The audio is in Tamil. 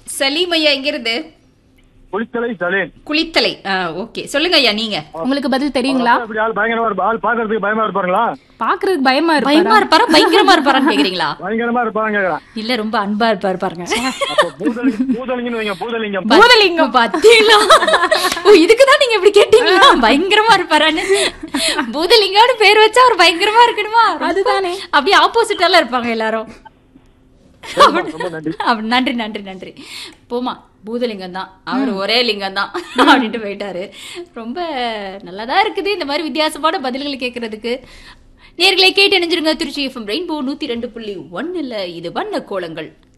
சலீம் ஐயா எங்கிருந்து குளித்தலை சலேன் குளித்தலை ஓகே சொல்லுங்க ஐயா நீங்க உங்களுக்கு பதில் தெரியுங்களா அப்படி ஆள் பயங்கரமா இருப்பா ஆள் பாக்குறதுக்கு பயமா இருப்பாங்களா பாக்குறதுக்கு பயமா பயமா இருக்கு இருப்பாரா பயங்கரமா இருப்பாரான்னு கேக்குறீங்களா பயங்கரமா இருப்பாங்க கேக்குறேன் இல்ல ரொம்ப அன்பா இருப்பாரு பாருங்க அப்போ பூதலி பூதலிங்கன்னு வைங்க பூதலிங்கம் பூதலிங்கம் பாத்தீங்களா ஓ இதுக்குதான் நீங்க இப்படி கேட்டீங்களா பயங்கரமா இருப்பாரான்னு பூதலிங்கான்னு பேர் வச்சா அவர் பயங்கரமா இருக்கணுமா அதுதானே. அப்படியே ஆப்போசிட்டால இருப்பாங்க எல்லாரும் ரொம்ப நன்றி அப்ப நன்றி நன்றி நன்றி போமா பூதலிங்கம் தான் அவர் ஒரே லிங்கம் தான் அப்படின்ட்டு போயிட்டாரு ரொம்ப நல்லாதான் இருக்குது இந்த மாதிரி வித்தியாசமான பதில்கள் கேட்கறதுக்கு நேர்களை கேட்டு இணைஞ்சிருங்க திருச்சி எஃப்எம் ரெயின்போ நூத்தி ரெண்டு புள்ளி ஒன்னுல இது வண்ண கோலங்கள்